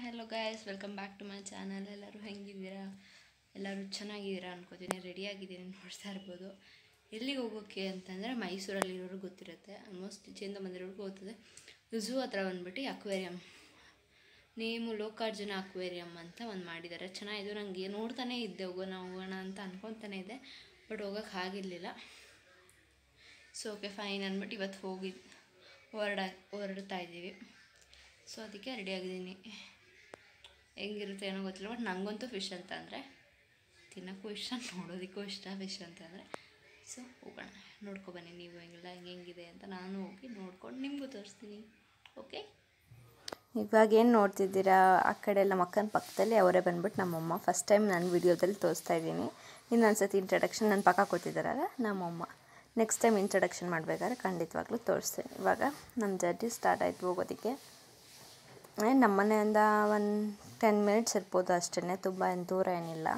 hello guys welcome back to my channel ಎಲ್ಲರೂ ಹೆಂಗಿದ್ದೀರಾ ಎಲ್ಲರೂ ಚೆನ್ನಾಗಿದ್ದೀರಾ ಅನ್ಕೋತೀನಿ ರೆಡಿಯಾಗಿದ್ದೀನಿ ನೋಡ್ತಾ ಇರ್ಬೋದು ಎಲ್ಲಿಗೆ ಹೋಗೋಕ್ಕೆ ಅಂತಂದರೆ ಮೈಸೂರಲ್ಲಿರೋರು ಗೊತ್ತಿರುತ್ತೆ ಆಲ್ಮೋಸ್ಟ್ ಈಚೆಯಿಂದ ಬಂದಿರೋರ್ಗೂ ಗೊತ್ತಿದೆ ಝೂ ಹತ್ರ ಬಂದ್ಬಿಟ್ಟು ಅಕ್ವೇರಿಯಂ ನೇಮು ಲೋಕಾರ್ಜುನ ಅಕ್ವೇರಿಯಂ ಅಂತ ಒಂದು ಮಾಡಿದ್ದಾರೆ ಚೆನ್ನಾಗಿದ್ದು ನನಗೆ ನೋಡ್ತಾನೆ ಇದ್ದೆ ಹೋಗೋಣ ಹೋಗೋಣ ಅಂತ ಅನ್ಕೊತಾನೆ ಇದ್ದೆ ಬಟ್ ಹೋಗೋಕ್ಕೆ ಆಗಿರಲಿಲ್ಲ ಸೊ ಓಕೆ ಫೈನ್ ಅಂದ್ಬಿಟ್ಟು ಇವತ್ತು ಹೋಗಿ ಹೊರಡ ಹೊರಡ್ತಾ ಇದ್ದೀವಿ ಸೊ ಅದಕ್ಕೆ ರೆಡಿ ಆಗಿದ್ದೀನಿ ಹೆಂಗಿರುತ್ತೆ ಏನೋ ಗೊತ್ತಿಲ್ಲ ಬಟ್ ನನಗಂತೂ ಫಿಶ್ ಅಂತ ಅಂದರೆ ತಿನ್ನೋಕ್ಕೂ ಇಷ್ಟ ನೋಡೋದಕ್ಕೂ ಇಷ್ಟ ಫಿಶ್ ಅಂತಂದರೆ ಸೊ ಹೋಗೋಣ ನೋಡ್ಕೊಬನ್ನಿ ನೀವು ಹೆಂಗೆಲ್ಲ ಹೆಂಗೆ ಹೆಂಗಿದೆ ಅಂತ ನಾನು ಹೋಗಿ ನೋಡ್ಕೊಂಡು ನಿಮಗೂ ತೋರಿಸ್ತೀನಿ ಓಕೆ ಇವಾಗ ಏನು ನೋಡ್ತಿದ್ದೀರಾ ಆ ಕಡೆ ಎಲ್ಲ ಮಕ್ಕನ ಪಕ್ಕದಲ್ಲಿ ಅವರೇ ಬಂದ್ಬಿಟ್ಟು ನಮ್ಮಮ್ಮ ಫಸ್ಟ್ ಟೈಮ್ ನಾನು ವಿಡಿಯೋದಲ್ಲಿ ತೋರಿಸ್ತಾ ಇದ್ದೀನಿ ಇನ್ನೊಂದು ಸತಿ ಇಂಟ್ರಡಕ್ಷನ್ ನನ್ನ ಪಕ್ಕ ಕೂತಿದ್ದಾರಲ್ಲ ನಮ್ಮಮ್ಮ ನೆಕ್ಸ್ಟ್ ಟೈಮ್ ಇಂಟ್ರಡಕ್ಷನ್ ಮಾಡಬೇಕಾದ್ರೆ ಖಂಡಿತವಾಗ್ಲೂ ತೋರಿಸ್ತೀನಿ ಇವಾಗ ನಮ್ಮ ಜರ್ನಿ ಸ್ಟಾರ್ಟ್ ಆಯಿತು ಹೋಗೋದಕ್ಕೆ ನಮ್ಮ ಮನೆಯಿಂದ ಒಂದು ಟೆನ್ ಮಿನಿಟ್ಸ್ ಇರ್ಬೋದು ಅಷ್ಟೇ ತುಂಬ ಏನು ದೂರ ಏನಿಲ್ಲ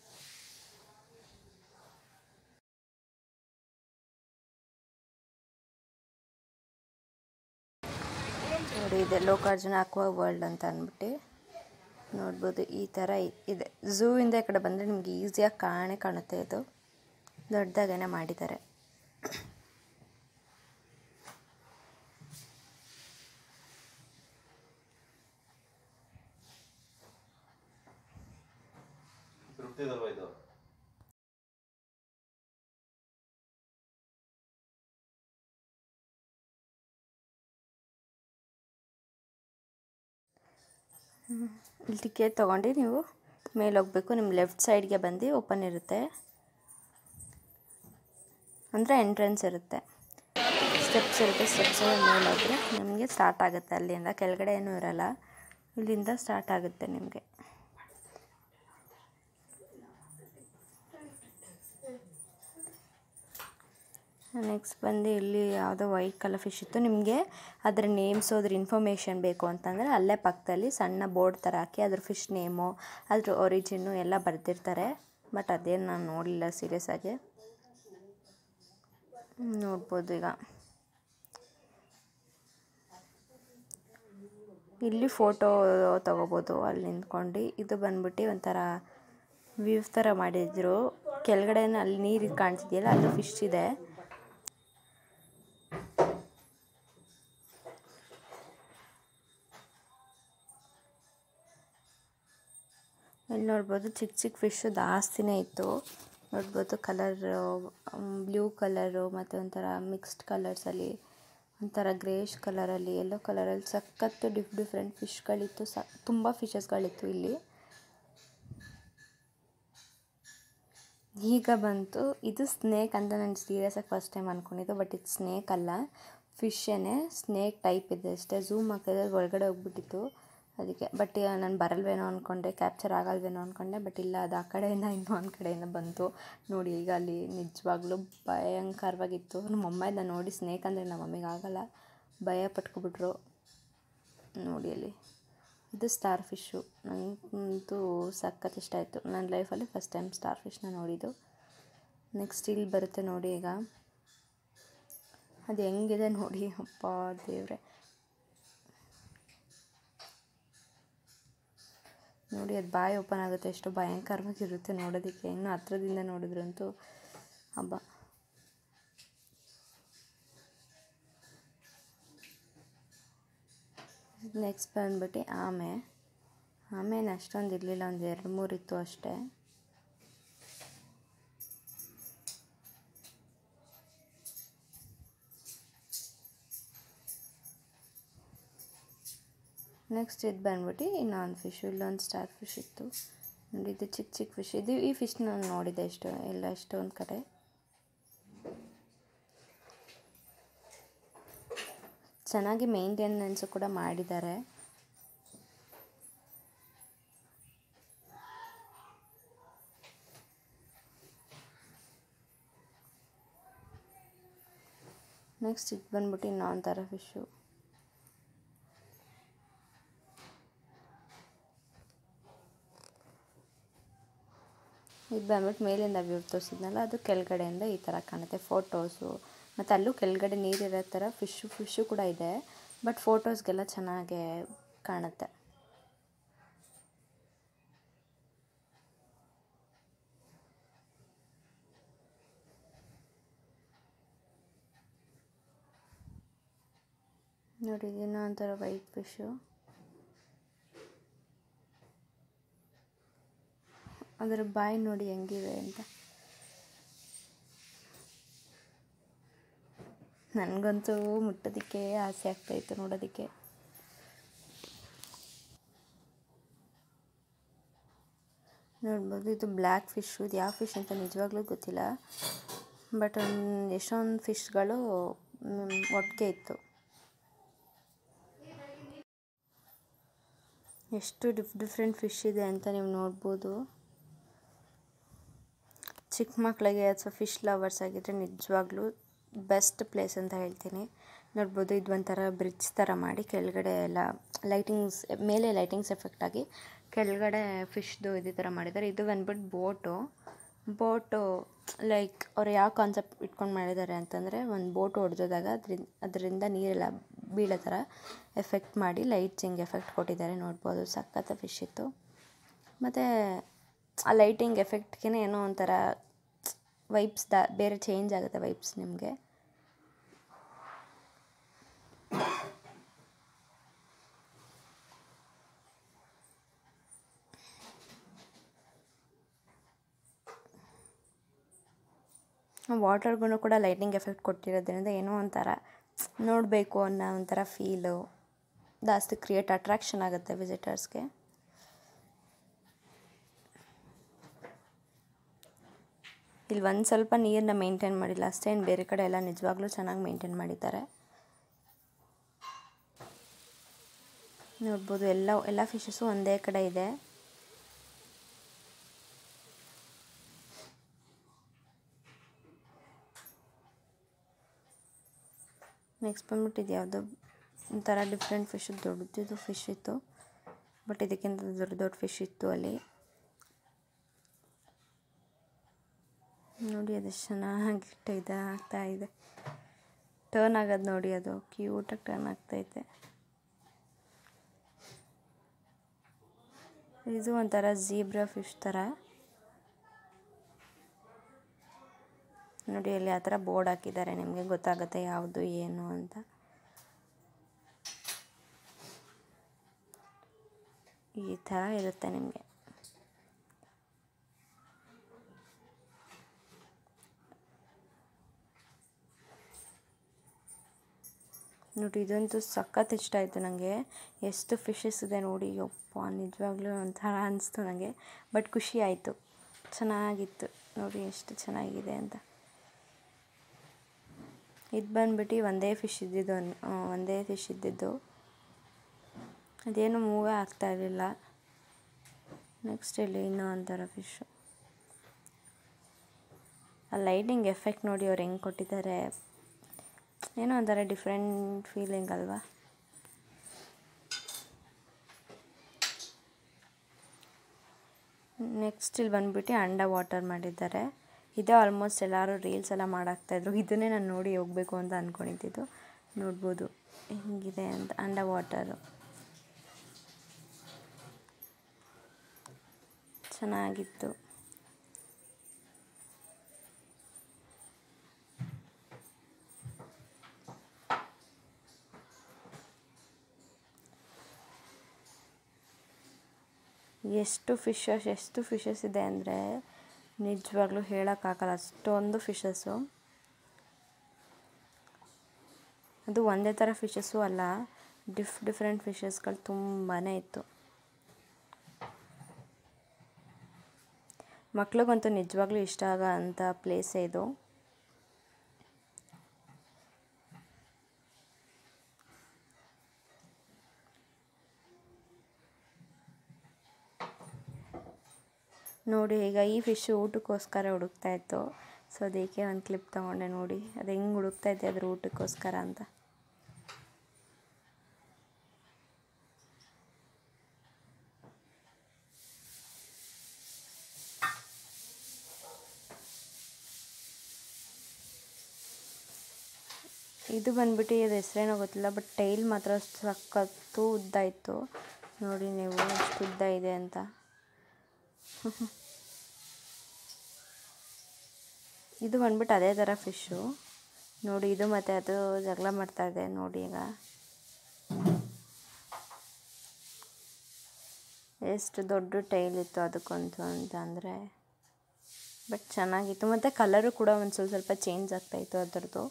ನೋಡಿ ಇದೆ ಲೋಕಾರ್ಜುನ ಅಕ್ವಾ ವರ್ಲ್ಡ್ ಅಂತ ಅಂದ್ಬಿಟ್ಟು ನೋಡ್ಬೋದು ಈ ಥರ ಇ- ಇದೆ ಝೂವಿಂದ ಈ ಕಡೆ ಬಂದರೆ ನಿಮಗೆ ಈಸಿಯಾಗಿ ಕಾಣೆ ಕಾಣುತ್ತೆ ಇದು ದೊಡ್ಡದಾಗೇನೆ ಮಾಡಿದ್ದಾರೆ ತೃಪ್ತಿದಲ್ವಾ ಇದು ಇಲ್ಲಿ ಟಿಕೆಟ್ ತೊಗೊಂಡು ನೀವು ಮೇಲೆ ಹೋಗಬೇಕು ನಿಮ್ಮ ಲೆಫ್ಟ್ ಸೈಡ್ಗೆ ಬಂದು ಓಪನ್ ಇರುತ್ತೆ ಅಂದರೆ ಎಂಟ್ರೆನ್ಸ್ ಇರುತ್ತೆ ಸ್ಟೆಪ್ಸ್ ಇರುತ್ತೆ ಸ್ಟೆಪ್ಸ್ ಮೇಲೆ ಹೋದರೆ ನಿಮಗೆ ಸ್ಟಾರ್ಟ್ ಆಗುತ್ತೆ ಅಲ್ಲಿಂದ ಕೆಳಗಡೆ ಏನೂ ಇರಲ್ಲ ಇಲ್ಲಿಂದ ಸ್ಟಾರ್ಟ್ ಆಗುತ್ತೆ ನಿಮಗೆ ನೆಕ್ಸ್ಟ್ ಬಂದು ಇಲ್ಲಿ ಯಾವುದೋ ವೈಟ್ ಕಲರ್ ಫಿಶ್ ಇತ್ತು ನಿಮಗೆ ಅದರ ನೇಮ್ಸ್ ಅದ್ರ ಇನ್ಫಾರ್ಮೇಷನ್ ಬೇಕು ಅಂತಂದರೆ ಅಲ್ಲೇ ಪಕ್ಕದಲ್ಲಿ ಸಣ್ಣ ಬೋರ್ಡ್ ಥರ ಹಾಕಿ ಅದ್ರ ಫಿಶ್ ನೇಮು ಅದ್ರ ಒರಿಜಿನ್ನು ಎಲ್ಲ ಬರೆದಿರ್ತಾರೆ ಬಟ್ ಅದೇನು ನಾನು ನೋಡಲಿಲ್ಲ ಸೀರಿಯಸ್ ಆಗಿ ಹ್ಮ್, ನೋಡ್ಬೋದು ಈಗ ಇಲ್ಲಿ ಫೋಟೋ ತಗೋಬೋದು ಅಲ್ಲಿ ನಿಂತ್ಕೊಂಡು ಇದು ಬಂದ್ಬಿಟ್ಟು ಒಂಥರ ವ್ಯೂ ಥರ ಮಾಡಿದ್ರು ಕೆಳಗಡೆ ಅಲ್ಲಿ ನೀರು ಕಾಣ್ತಿದೆಯಲ್ಲ ಅಲ್ಲಿ ಫಿಶ್ ಇದೆ ಇಲ್ಲಿ ನೋಡ್ಬೋದು ಚಿಕ್ಕ ಚಿಕ್ಕ ಫಿಶ್ಶು ಜಾಸ್ತಿನೇ ಇತ್ತು ನೋಡ್ಬೋದು ಕಲರ್ ಬ್ಲೂ ಕಲರು ಮತ್ತು ಒಂಥರ ಮಿಕ್ಸ್ಡ್ ಕಲರ್ಸಲ್ಲಿ ಒಂಥರ ಗ್ರೇಷ್ ಕಲರಲ್ಲಿ ಯೆಲ್ಲೋ ಕಲರಲ್ಲಿ ಸಖತ್ತು ಡಿಫ್ ಡಿಫ್ರೆಂಟ್ ಫಿಶ್ಗಳಿತ್ತು ಸ ತುಂಬ ಫಿಶಸ್ಗಳಿತ್ತು ಇಲ್ಲಿ ಈಗ ಬಂತು ಇದು ಸ್ನೇಕ್ ಅಂತ ನಾನು ಸೀರಿಯಸ್ಸಾಗಿ ಫಸ್ಟ್ ಟೈಮ್ ಅಂದ್ಕೊಂಡಿದ್ದು ಬಟ್ ಇದು ಸ್ನೇಕ್ ಅಲ್ಲ ಫಿಶ್ಶೇನೆ ಸ್ನೇಕ್ ಟೈಪ್ ಇದೆ ಅಷ್ಟೇ ಝೂಮ್ ಹಾಕಿದ್ರೆ ಅದು ಒಳಗಡೆ ಹೋಗ್ಬಿಟ್ಟಿತ್ತು ಅದಕ್ಕೆ ಬಟ್ ನಾನು ಬರಲ್ವೇನೋ ಅಂದ್ಕೊಂಡೆ ಕ್ಯಾಪ್ಚರ್ ಆಗಲ್ವೇನೋ ಅಂದ್ಕೊಂಡೆ ಬಟ್ ಇಲ್ಲ ಅದು ಆ ಕಡೆಯಿಂದ ಇನ್ನೊಂದು ಕಡೆಯಿಂದ ಬಂತು ನೋಡಿ ಈಗ ಅಲ್ಲಿ ನಿಜವಾಗ್ಲೂ ಭಯಂಕರವಾಗಿತ್ತು ನಮ್ಮ ಅಮ್ಮ ಇದನ್ನ ನೋಡಿ ಸ್ನೇಕ್ ಅಂದರೆ ನಮ್ಮ ಮಮ್ಮಿಗೆ ಆಗಲ್ಲ ಭಯ ಪಟ್ಕೊಬಿಟ್ರು ನೋಡಿ ಅಲ್ಲಿ ಇದು ಸ್ಟಾರ್ ಫಿಶ್ಶು ನನಗಂತೂ ಸಖತ್ ಇಷ್ಟ ಆಯಿತು ನನ್ನ ಲೈಫಲ್ಲಿ ಫಸ್ಟ್ ಟೈಮ್ ಸ್ಟಾರ್ ಫಿಶ್ನ ನೋಡಿದ್ದು ನೆಕ್ಸ್ಟ್ ಇಲ್ಲಿ ಬರುತ್ತೆ ನೋಡಿ ಈಗ ಅದು ಹೆಂಗಿದೆ ನೋಡಿ ಅಪ್ಪ ದೇವ್ರೆ ನೋಡಿ ಅದು ಬಾಯಿ ಓಪನ್ ಆಗುತ್ತೆ ಎಷ್ಟು ಭಯಂಕರವಾಗಿರುತ್ತೆ ನೋಡೋದಕ್ಕೆ ಇನ್ನು ಹತ್ರದಿಂದ ನೋಡಿದ್ರಂತೂ ಹಬ್ಬ ನೆಕ್ಸ್ಟ್ ಬಂದ್ಬಿಟ್ಟು ಆಮೆ ಆಮೇಲೆ ಅಷ್ಟೊಂದು ಇರಲಿಲ್ಲ ಒಂದು ಎರಡು ಮೂರು ಇತ್ತು ಅಷ್ಟೇ ನೆಕ್ಸ್ಟ್ ಇದು ಬಂದ್ಬಿಟ್ಟು ಇನ್ನೊಂದು ಫಿಶ್ ಇಲ್ಲೊಂದು ಸ್ಟಾರ್ ಫಿಶ್ ಇತ್ತು ನೋಡಿ ಇದು ಚಿಕ್ಕ ಚಿಕ್ಕ ಫಿಶ್ ಇದು ಈ ಫಿಶ್ ನಾನು ನೋಡಿದೆ ಎಷ್ಟು ಎಲ್ಲ ಎಷ್ಟೊಂದು ಕಡೆ ಚೆನ್ನಾಗಿ ಮೇಂಟೆನೆನ್ಸು ಕೂಡ ಮಾಡಿದ್ದಾರೆ ನೆಕ್ಸ್ಟ್ ಇದು ಬಂದ್ಬಿಟ್ಟು ಇನ್ನೊಂದು ಥರ ಫಿಶ್ಶು ಇದು ಬಂದ್ಬಿಟ್ಟು ಮೇಲಿಂದ ವ್ಯೂ ತೋರಿಸಿದ್ನಲ್ಲ ಅದು ಕೆಳಗಡೆಯಿಂದ ಈ ಥರ ಕಾಣುತ್ತೆ ಫೋಟೋಸು ಮತ್ತು ಅಲ್ಲೂ ಕೆಳಗಡೆ ನೀರಿರೋ ಥರ ಫಿಶ್ಶು ಫಿಶ್ಶು ಕೂಡ ಇದೆ ಬಟ್ ಫೋಟೋಸ್ಗೆಲ್ಲ ಚೆನ್ನಾಗೇ ಕಾಣುತ್ತೆ ನೋಡಿ ಇನ್ನೂ ಒಂಥರ ವೈಟ್ ಫಿಶು ಅದರ ಬಾಯಿ ನೋಡಿ ಹೆಂಗಿವೆ ಅಂತ ನನಗಂತೂ ಮುಟ್ಟೋದಕ್ಕೆ ಆಸೆ ಆಗ್ತಾಯಿತ್ತು ನೋಡೋದಕ್ಕೆ ನೋಡ್ಬೋದು ಇದು ಬ್ಲ್ಯಾಕ್ ಫಿಶ್ಶು ಇದು ಯಾವ ಫಿಶ್ ಅಂತ ನಿಜವಾಗ್ಲೂ ಗೊತ್ತಿಲ್ಲ ಬಟ್ ಒಂದು ಎಷ್ಟೊಂದು ಫಿಶ್ಗಳು ಒಟ್ಟಿಗೆ ಇತ್ತು ಎಷ್ಟು ಡಿಫ್ ಡಿಫ್ರೆಂಟ್ ಫಿಶ್ ಇದೆ ಅಂತ ನೀವು ನೋಡ್ಬೋದು ಚಿಕ್ಕ ಮಕ್ಕಳಿಗೆ ಅಥವಾ ಫಿಶ್ ಲವರ್ಸ್ ಆಗಿದ್ದರೆ ನಿಜವಾಗ್ಲೂ ಬೆಸ್ಟ್ ಪ್ಲೇಸ್ ಅಂತ ಹೇಳ್ತೀನಿ ನೋಡ್ಬೋದು ಇದು ಒಂಥರ ಬ್ರಿಡ್ಜ್ ಥರ ಮಾಡಿ ಕೆಳಗಡೆ ಎಲ್ಲ ಲೈಟಿಂಗ್ಸ್ ಮೇಲೆ ಲೈಟಿಂಗ್ಸ್ ಎಫೆಕ್ಟ್ ಆಗಿ ಕೆಳಗಡೆ ಫಿಶ್ದು ಇದೇ ಥರ ಮಾಡಿದ್ದಾರೆ ಇದು ಬಂದ್ಬಿಟ್ಟು ಬೋಟು ಬೋಟು ಲೈಕ್ ಅವ್ರು ಯಾವ ಕಾನ್ಸೆಪ್ಟ್ ಇಟ್ಕೊಂಡು ಮಾಡಿದ್ದಾರೆ ಅಂತಂದರೆ ಒಂದು ಬೋಟ್ ಹೊಡೆದಾಗ ಅದರಿಂದ ಅದರಿಂದ ನೀರೆಲ್ಲ ಬೀಳೋ ಥರ ಎಫೆಕ್ಟ್ ಮಾಡಿ ಲೈಟ್ಸ್ ಹಿಂಗೆ ಎಫೆಕ್ಟ್ ಕೊಟ್ಟಿದ್ದಾರೆ ನೋಡ್ಬೋದು ಸಖತ್ತ ಫಿಶ್ ಇತ್ತು ಮತ್ತು ಆ ಲೈಟಿಂಗ್ ಎಫೆಕ್ಟ್ಗೆ ಏನೋ ಒಂಥರ ವೈಬ್ಸ್ ದ ಬೇರೆ ಚೇಂಜ್ ಆಗುತ್ತೆ ವೈಬ್ಸ್ ನಿಮಗೆ ವಾಟರ್ಗೂ ಕೂಡ ಲೈಟಿಂಗ್ ಎಫೆಕ್ಟ್ ಕೊಟ್ಟಿರೋದ್ರಿಂದ ಏನೋ ಒಂಥರ ನೋಡಬೇಕು ಅನ್ನೋ ಒಂಥರ ಫೀಲು ಜಾಸ್ತಿ ಕ್ರಿಯೇಟ್ ಅಟ್ರಾಕ್ಷನ್ ಆಗುತ್ತೆ ವಿಸಿಟರ್ಸ್ಗೆ ಇಲ್ಲಿ ಒಂದು ಸ್ವಲ್ಪ ನೀರನ್ನ ಮೇಂಟೈನ್ ಮಾಡಿಲ್ಲ ಅಷ್ಟೇನು ಬೇರೆ ಕಡೆ ಎಲ್ಲ ನಿಜವಾಗ್ಲೂ ಚೆನ್ನಾಗಿ ಮೇಂಟೈನ್ ಮಾಡಿದ್ದಾರೆ ನೋಡ್ಬೋದು ಎಲ್ಲ ಎಲ್ಲ ಫಿಶಸ್ಸು ಒಂದೇ ಕಡೆ ಇದೆ ನೆಕ್ಸ್ಟ್ ಬಂದ್ಬಿಟ್ಟು ಇದು ಯಾವುದೋ ಒಂಥರ ಡಿಫ್ರೆಂಟ್ ಫಿಶ್ ದೊಡ್ಡದು ಫಿಶ್ ಇತ್ತು ಬಟ್ ಇದಕ್ಕಿಂತ ದೊಡ್ಡ ದೊಡ್ಡ ಫಿಶ್ ಇತ್ತು ಅಲ್ಲಿ ನೋಡಿ ಅದು ಚೆನ್ನಾಗಿ ಇದೆ ಆಗ್ತಾ ಇದೆ ಟರ್ನ್ ಆಗೋದು ನೋಡಿ ಅದು ಕ್ಯೂಟಾಗಿ ಟರ್ನ್ ಆಗ್ತೈತೆ ಇದು ಒಂಥರ ಝೀಬ್ರಾ ಫಿಶ್ ಥರ ನೋಡಿ ಅಲ್ಲಿ ಆ ಥರ ಬೋರ್ಡ್ ಹಾಕಿದ್ದಾರೆ ನಿಮಗೆ ಗೊತ್ತಾಗುತ್ತೆ ಯಾವುದು ಏನು ಅಂತ ಈ ಥರ ಇರುತ್ತೆ ನಿಮಗೆ ನೋಡಿ ಇದಂತೂ ಸಖತ್ ಇಷ್ಟ ಆಯಿತು ನನಗೆ ಎಷ್ಟು ಫಿಶಸ್ ಇದೆ ನೋಡಿ ಯಪ್ಪ ನಿಜವಾಗ್ಲೂ ಒಂಥರ ಅನಿಸ್ತು ನನಗೆ ಬಟ್ ಖುಷಿ ಆಯಿತು ಚೆನ್ನಾಗಿತ್ತು ನೋಡಿ ಎಷ್ಟು ಚೆನ್ನಾಗಿದೆ ಅಂತ ಇದು ಬಂದ್ಬಿಟ್ಟು ಒಂದೇ ಫಿಶ್ ಇದ್ದಿದ್ದು ಅನ್- ಆ, ಒಂದೇ ಫಿಶ್ ಇದ್ದಿದ್ದು ಅದೇನು ಮೂವೇ ಆಗ್ತಾ ಇರಲಿಲ್ಲ ನೆಕ್ಸ್ಟ್ ಇಲ್ಲಿ ಇನ್ನೂ ಒಂಥರ ಫಿಶ್ಶು ಆ ಲೈಟಿಂಗ್ ಎಫೆಕ್ಟ್ ನೋಡಿ ಅವ್ರು ಹೆಂಗೆ ಕೊಟ್ಟಿದ್ದಾರೆ ಏನೋ ಒಂಥರ ಡಿಫ್ರೆಂಟ್ ಫೀಲಿಂಗ್ ಅಲ್ವಾ ನೆಕ್ಸ್ಟ್ ಇಲ್ಲಿ ಬಂದ್ಬಿಟ್ಟು ಅಂಡರ್ ವಾಟರ್ ಮಾಡಿದ್ದಾರೆ ಇದೇ ಆಲ್ಮೋಸ್ಟ್ ಎಲ್ಲರೂ ರೀಲ್ಸ್ ಎಲ್ಲ ಮಾಡಾಕ್ತಾಯಿದ್ರು ಇದನ್ನೇ ನಾನು ನೋಡಿ ಹೋಗಬೇಕು ಅಂತ ಅಂದ್ಕೊಂಡಿದ್ದು ನೋಡ್ಬೋದು ಹೆಂಗಿದೆ ಅಂತ ಅಂಡರ್ ವಾಟರು ಚೆನ್ನಾಗಿತ್ತು ಎಷ್ಟು ಫಿಶಸ್ ಎಷ್ಟು ಫಿಶಸ್ ಇದೆ ಅಂದರೆ ನಿಜವಾಗ್ಲೂ ಹೇಳೋಕ್ಕಾಗಲ್ಲ ಅಷ್ಟೊಂದು ಫಿಶಸ್ಸು ಅದು ಒಂದೇ ಥರ ಫಿಶಸ್ಸು ಅಲ್ಲ ಡಿಫ್ ಡಿಫ್ರೆಂಟ್ ಫಿಶಸ್ಗಳು ತುಂಬಾ ಇತ್ತು ಮಕ್ಳಿಗಂತೂ ನಿಜವಾಗ್ಲೂ ಇಷ್ಟ ಆಗೋ ಅಂಥ ಪ್ಲೇಸೇ ಇದು ನೋಡಿ ಈಗ ಈ ಫಿಶ್ ಊಟಕ್ಕೋಸ್ಕರ ಹುಡುಕ್ತಾ ಇತ್ತು ಸೊ ಅದಕ್ಕೆ ಒಂದು ಕ್ಲಿಪ್ ತೊಗೊಂಡೆ ನೋಡಿ ಅದು ಹೆಂಗೆ ಹುಡುಕ್ತಾ ಇದ್ದೆ ಅದ್ರ ಊಟಕ್ಕೋಸ್ಕರ ಅಂತ ಇದು ಬಂದ್ಬಿಟ್ಟು ಇದು ಹೆಸ್ರೇನೋ ಗೊತ್ತಿಲ್ಲ ಬಟ್ ಟೈಲ್ ಮಾತ್ರ ಸಖತ್ತು ಉದ್ದ ಇತ್ತು ನೋಡಿ ನೀವು ಎಷ್ಟು ಉದ್ದ ಇದೆ ಅಂತ ಇದು ಬಂದ್ಬಿಟ್ಟು ಅದೇ ಥರ ಫಿಶ್ಶು ನೋಡಿ ಇದು ಮತ್ತು ಅದು ಜಗಳ ಮಾಡ್ತಾ ಇದೆ ನೋಡಿ ಈಗ ಎಷ್ಟು ದೊಡ್ಡ ಟೈಲ್ ಇತ್ತು ಅದಕ್ಕಂತೂ ಅಂತ ಅಂದರೆ ಬಟ್ ಚೆನ್ನಾಗಿತ್ತು ಮತ್ತು ಕಲರು ಕೂಡ ಒಂದು ಸ್ವಲ್ಪ ಸ್ವಲ್ಪ ಚೇಂಜ್ ಆಗ್ತಾಯಿತ್ತು ಅದರದ್ದು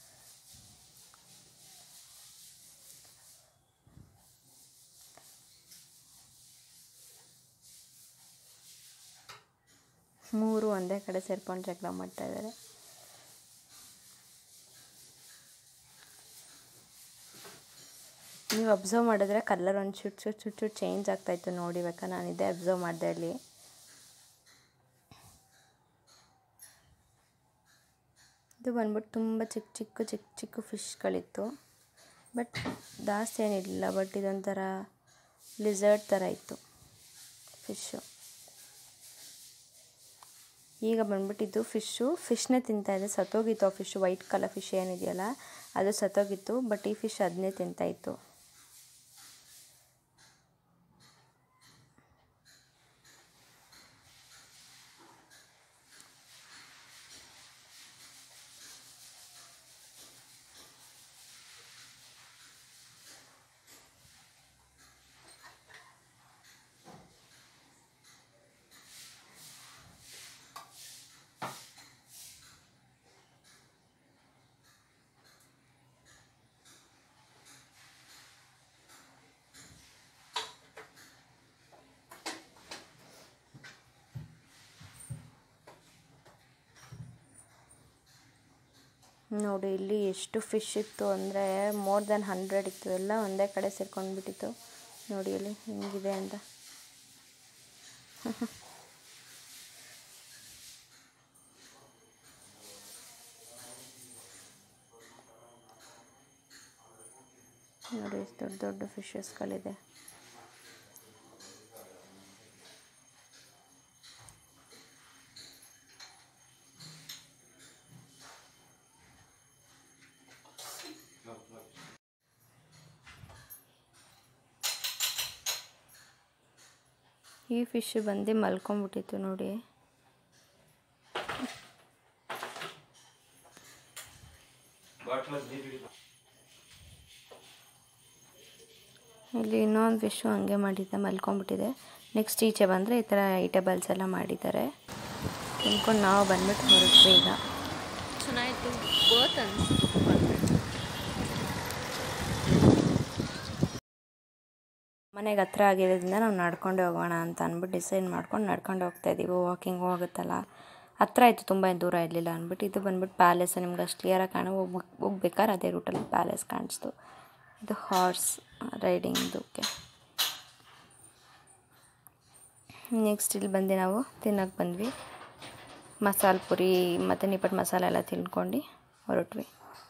ಮೂರು ಒಂದೇ ಕಡೆ ಸೇರ್ಕೊಂಡು ಜಗಳ ಮಾಡ್ತಾ ಇದ್ದಾರೆ ನೀವು ಅಬ್ಸರ್ವ್ ಮಾಡಿದ್ರೆ ಕಲರ್ ಒಂದು ಚುಟ್ ಚುಟ್ ಚುಟ್ ಚುಟ್ ಚೇಂಜ್ ಆಗ್ತಾಯಿತ್ತು ನೋಡಿ ಬೇಕಾ ನಾನು ಇದೇ ಅಬ್ಸರ್ವ್ ಮಾಡಿದೆ ಅಲ್ಲಿ ಇದು ಬಂದ್ಬಿಟ್ಟು ತುಂಬ ಚಿಕ್ಕ ಚಿಕ್ಕ ಚಿಕ್ಕ ಚಿಕ್ಕ ಫಿಶ್ಗಳಿತ್ತು ಬಟ್ ಜಾಸ್ತಿ ಏನಿರಲಿಲ್ಲ ಬಟ್ ಇದೊಂಥರ ಲಿಸರ್ಟ್ ಥರ ಇತ್ತು ಫಿಶ್ಶು ಈಗ ಬಂದ್ಬಿಟ್ಟು ಇದು ಫಿಶ್ಶು ಫಿಶ್ನೇ ತಿಂತಾ ಇದೆ ಸತ್ತೋಗಿತ್ತು ಆ ಫಿಶ್ ವೈಟ್ ಕಲರ್ ಫಿಶ್ ಏನಿದೆಯಲ್ಲ ಅದು ಸತ್ತೋಗಿತ್ತು ಬಟ್ ಈ ಫಿಶ್ ಅದನ್ನೇ ತಿಂತಾ ಇತ್ತು ನೋಡಿ ಇಲ್ಲಿ ಎಷ್ಟು ಫಿಶ್ ಇತ್ತು ಅಂದರೆ ಮೋರ್ ದೆನ್ ಹಂಡ್ರೆಡ್ ಇತ್ತು ಎಲ್ಲ ಒಂದೇ ಕಡೆ ಸೇರ್ಕೊಂಡ್ಬಿಟ್ಟಿತ್ತು ನೋಡಿ ಇಲ್ಲಿ ಹೆಂಗಿದೆ ಅಂತ ನೋಡಿ ಎಷ್ಟು ದೊಡ್ಡ ದೊಡ್ಡ ಫಿಶಸ್ಗಳಿದೆ ಈ ಫಿಶ್ ಬಂದು ಮಲ್ಕೊಂಬಿಟ್ಟಿತ್ತು ನೋಡಿ ಇಲ್ಲಿ ಇನ್ನೊಂದು ಫಿಶ್ಶು ಹಂಗೆ ಮಾಡಿದ್ದೆ ಮಲ್ಕೊಂಬಿಟ್ಟಿದೆ ನೆಕ್ಸ್ಟ್ ಈಚೆ ಬಂದರೆ ಈ ಥರ ಐಟೇಬಲ್ಸ್ ಎಲ್ಲ ಮಾಡಿದ್ದಾರೆ ತಿನ್ಕೊಂಡು ನಾವು ಬಂದ್ಬಿಟ್ಟು ಹೊರಟ್ವಿ ಈಗ ಚೆನ್ನಾಗಿತ್ತು ಬೋತ್ ಅನ್ಸ್ತು ಮನೆಗೆ ಹತ್ರ ಆಗಿರೋದ್ರಿಂದ ನಾವು ನಡ್ಕೊಂಡು ಹೋಗೋಣ ಅಂತ ಅಂದ್ಬಿಟ್ಟು ಡಿಸೈಡ್ ಮಾಡ್ಕೊಂಡು ನಡ್ಕೊಂಡು ಹೋಗ್ತಾ ಇದ್ದೀವಿ ವಾಕಿಂಗ್ ಹೋಗುತ್ತಲ್ಲ ಹತ್ರ ಆಯಿತು ತುಂಬ ಏನ್ ದೂರ ಇರಲಿಲ್ಲ ಅಂದ್ಬಿಟ್ಟು ಇದು ಬಂದ್ಬಿಟ್ಟು ಪ್ಯಾಲೇಸ್ ನಿಮ್ಗೆ ಅಷ್ಟು ಕ್ಲಿಯರಾಗಿ ಕಾಣೋ ಹೋಗ್ ಹೋಗ್ಬೇಕಾದ್ರೆ ಅದೇ ರೂಟಲ್ಲಿ ಪ್ಯಾಲೇಸ್ ಕಾಣಿಸ್ತು ಇದು ಹಾರ್ಸ್ ರೈಡಿಂಗ್ದಕ್ಕೆ ನೆಕ್ಸ್ಟ್ ಇಲ್ಲಿ ಬಂದು ನಾವು ತಿನ್ನೋಕೆ ಬಂದ್ವಿ ಮಸಾಲೆ ಪುರಿ ಮತ್ತು ನಿಪ್ಪಟ್ಟು ಮಸಾಲೆ ಎಲ್ಲ ತಿನ್ಕೊಂಡು ಹೊರಟ್ವಿ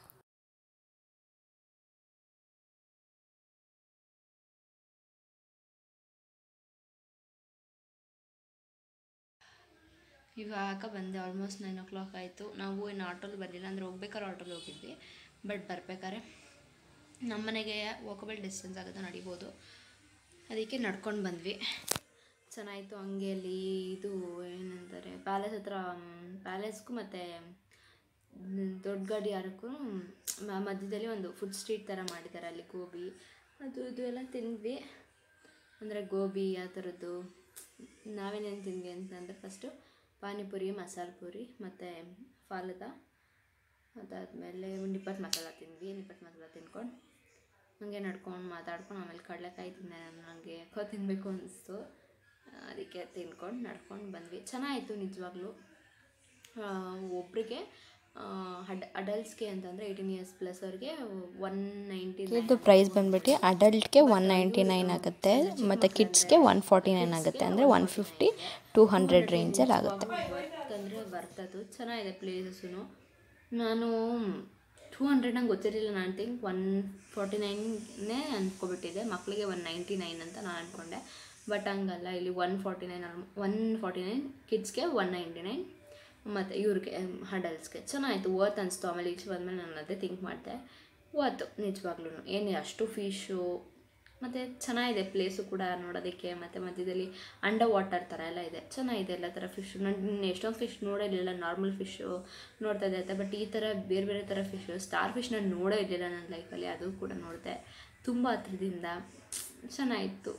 ಇವಾಗ ಬಂದೆ ಆಲ್ಮೋಸ್ಟ್ ನೈನ್ ಓ ಕ್ಲಾಕ್ ಆಯಿತು ನಾವು ಇನ್ನು ಆಟೋಲ್ಲಿ ಬರಲಿಲ್ಲ ಅಂದರೆ ಹೋಗ್ಬೇಕಾದ್ರೆ ಆಟೋಲ್ಲಿ ಹೋಗಿದ್ವಿ ಬಟ್ ಬರ್ಬೇಕಾದ್ರೆ ನಮ್ಮ ಮನೆಗೆ ವಾಕಬಲ್ ಡಿಸ್ಟೆನ್ಸ್ ಆಗುತ್ತೆ ನಡಿಬೋದು ಅದಕ್ಕೆ ನಡ್ಕೊಂಡು ಬಂದ್ವಿ ಚೆನ್ನಾಯಿತು ಹಂಗೆ ಅಲ್ಲಿ ಇದು ಏನಂತಾರೆ ಪ್ಯಾಲೇಸ್ ಹತ್ರ ಪ್ಯಾಲೇಸ್ಗೂ ಮತ್ತು ದೊಡ್ಡ ಗಾಡಿ ಯಾರಕ್ಕೂ ಮಧ್ಯದಲ್ಲಿ ಒಂದು ಫುಡ್ ಸ್ಟ್ರೀಟ್ ಥರ ಮಾಡಿದ್ದಾರೆ ಅಲ್ಲಿ ಗೋಬಿ ಅದು ಇದು ಎಲ್ಲ ತಿಂದ್ವಿ ಅಂದರೆ ಗೋಬಿ ಆ ಥರದ್ದು ನಾವೇನೇನು ತಿಂದ್ವಿ ಅಂತಂದರೆ ಫಸ್ಟು ಪಾನಿಪುರಿ ಮಸಾಲೆ ಪೂರಿ ಮತ್ತು ಫಾಲುದಾ ಅದಾದಮೇಲೆ ನಿಪ್ಪಟ್ಟು ಮಸಾಲ ತಿಂದ್ವಿ ನಿಪ್ಪಟ್ಟು ಮಸಾಲ ತಿನ್ಕೊಂಡು ಹಂಗೆ ನಡ್ಕೊಂಡು ಮಾತಾಡ್ಕೊಂಡು ಆಮೇಲೆ ಕಡಲೆಕಾಯಿ ತಿಂದೆ ನಾನು ನನಗೆ ಯಾಕೋ ತಿನ್ನಬೇಕು ಅನಿಸ್ತು ಅದಕ್ಕೆ ತಿನ್ಕೊಂಡು ನಡ್ಕೊಂಡು ಬಂದ್ವಿ ಚೆನ್ನಾಗಿತ್ತು ನಿಜವಾಗ್ಲೂ ಒಬ್ಬರಿಗೆ ಅಡ್ ಅಡಲ್ಟ್ಸ್ಗೆ ಅಂತಂದರೆ ಏಯ್ಟೀನ್ ಇಯರ್ಸ್ ಪ್ಲಸ್ ಅವ್ರಿಗೆ ಒನ್ ನೈಂಟಿ ಇದು ಪ್ರೈಸ್ ಬಂದ್ಬಿಟ್ಟು ಅಡಲ್ಟ್ಗೆ ಒನ್ ನೈಂಟಿ ನೈನ್ ಆಗುತ್ತೆ ಮತ್ತು ಕಿಡ್ಸ್ಗೆ ಒನ್ ಫಾರ್ಟಿ ನೈನ್ ಆಗುತ್ತೆ ಅಂದರೆ ಒನ್ ಫಿಫ್ಟಿ ಟೂ ಹಂಡ್ರೆಡ್ ರೇಂಜಲ್ಲಿ ಆಗುತ್ತೆ ವರ್ತ್ ಅಂದರೆ ಬರ್ತದು ಚೆನ್ನಾಗಿದೆ ಪ್ಲೇಸಸ್ಸು ನಾನು ಟೂ ಹಂಡ್ರೆಡ್ ನಂಗೆ ಗೊತ್ತಿರಲಿಲ್ಲ ನಾನು ಥಿಂಕ್ ಒನ್ ಫಾರ್ಟಿ ನೈನ್ನೇ ಅಂದ್ಕೊಬಿಟ್ಟಿದ್ದೆ ಮಕ್ಕಳಿಗೆ ಒನ್ ನೈಂಟಿ ನೈನ್ ಅಂತ ನಾನು ಅಂದ್ಕೊಂಡೆ ಬಟ್ ಹಂಗಲ್ಲ ಇಲ್ಲಿ one forty nine one forty nine ಕಿಡ್ಸ್ಗೆ ಒನ್ ನೈಂಟಿ ನೈನ್ ಮತ್ತು ಇವ್ರಿಗೆ ಹಡಲ್ಸ್ಗೆ ಚೆನ್ನಾಗಿತ್ತು ಓತ್ ಅನಿಸ್ತು ಆಮೇಲೆ ಈಚೆ ಬಂದಮೇಲೆ ನಾನು ಅದೇ ಥಿಂಕ್ ಮಾಡಿದೆ ಓತು ನಿಜವಾಗ್ಲೂ ಏನು ಅಷ್ಟು ಫಿಶು ಮತ್ತು ಚೆನ್ನಾಗಿದೆ ಪ್ಲೇಸು ಕೂಡ ನೋಡೋದಕ್ಕೆ ಮತ್ತು ಮಧ್ಯದಲ್ಲಿ ಅಂಡರ್ ವಾಟರ್ ಥರ ಎಲ್ಲ ಇದೆ ಚೆನ್ನಾಗಿದೆ ಎಲ್ಲ ಥರ ಫಿಶ್ ನಾನು ಎಷ್ಟೊಂದು ಫಿಶ್ ನೋಡಿರಲಿಲ್ಲ ನಾರ್ಮಲ್ ಫಿಶ್ಶು ನೋಡ್ತಾ ಇದ್ದೆ ಬಟ್ ಈ ಥರ ಬೇರೆ ಬೇರೆ ಥರ ಫಿಶ್ಶು ಸ್ಟಾರ್ ಫಿಶ್ ನಾನು ನೋಡೇ ಇರಲಿಲ್ಲ ನನ್ನ ಲೈಫಲ್ಲಿ ಅದು ಕೂಡ ನೋಡಿದೆ ತುಂಬ ಹತ್ರದಿಂದ ಚೆನ್ನಾಗಿತ್ತು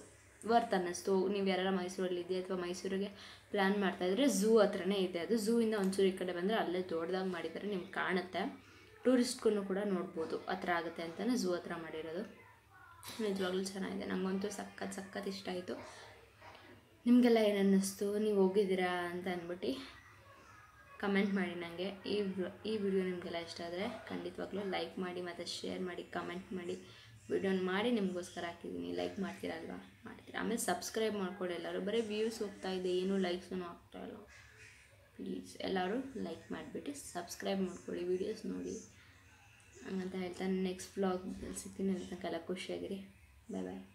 ವರ್ತ್ ಅನ್ನಿಸ್ತು ನೀವು ಯಾರು ಮೈಸೂರಲ್ಲಿದ್ದೆ ಅಥವಾ ಮೈಸೂರಿಗೆ ಪ್ಲ್ಯಾನ್ ಮಾಡ್ತಾಯಿದ್ರೆ ಝೂ ಹತ್ರನೇ ಇದೆ ಅದು ಝೂ ಇಂದ ಒಂಚೂರು ಈ ಕಡೆ ಬಂದರೆ ಅಲ್ಲೇ ದೊಡ್ಡದಾಗಿ ಮಾಡಿದ್ದಾರೆ ನಿಮ್ಗೆ ಕಾಣುತ್ತೆ ಟೂರಿಸ್ಟ್ಗೂ ಕೂಡ ನೋಡ್ಬೋದು ಹತ್ರ ಆಗುತ್ತೆ ಅಂತಲೇ ಝೂ ಹತ್ರ ಮಾಡಿರೋದು ನಿಜವಾಗ್ಲೂ ಚೆನ್ನಾಗಿದೆ ನನಗಂತೂ ಸಖತ್ ಸಖತ್ ಇಷ್ಟ ಆಯಿತು ನಿಮಗೆಲ್ಲ ಏನು ಅನ್ನಿಸ್ತು ನೀವು ಹೋಗಿದ್ದೀರಾ ಅಂತ ಅಂದ್ಬಿಟ್ಟು ಕಮೆಂಟ್ ಮಾಡಿ ನನಗೆ ಈ ವ್ಲ- ಈ ವಿಡಿಯೋ ನಿಮಗೆಲ್ಲ ಇಷ್ಟ ಆದರೆ ಖಂಡಿತವಾಗ್ಲೂ ಲೈಕ್ ಮಾಡಿ ಮತ್ತು ಶೇರ್ ಮಾಡಿ ಕಮೆಂಟ್ ಮಾಡಿ ವಿಡಿಯೋನ ಮಾಡಿ ನಿಮಗೋಸ್ಕರ ಹಾಕಿದ್ದೀನಿ ಲೈಕ್ ಮಾಡ್ತೀರಲ್ವಾ ಮಾಡ್ತೀರಾ ಆಮೇಲೆ ಸಬ್ಸ್ಕ್ರೈಬ್ ಮಾಡ್ಕೊಡಿ ಎಲ್ಲರೂ ಬರೀ ವ್ಯೂಸ್ ಹೋಗ್ತಾ ಇದೆ ಏನೂ ಲೈಕ್ಸೂ ಆಗ್ತಾ ಇಲ್ಲ ಪ್ಲೀಸ್ ಎಲ್ಲರೂ ಲೈಕ್ ಮಾಡಿಬಿಟ್ಟು ಸಬ್ಸ್ಕ್ರೈಬ್ ಮಾಡ್ಕೊಳ್ಳಿ ವೀಡಿಯೋಸ್ ನೋಡಿ ಹಂಗಂತ ಹೇಳ್ತಾ ನೆಕ್ಸ್ಟ್ ವ್ಲಾಗ್ ಸಿಗ್ತೀನಿ ಅಂತ ಖುಷಿಯಾಗಿರಿ ಬಾಯ್ ಬಾಯ್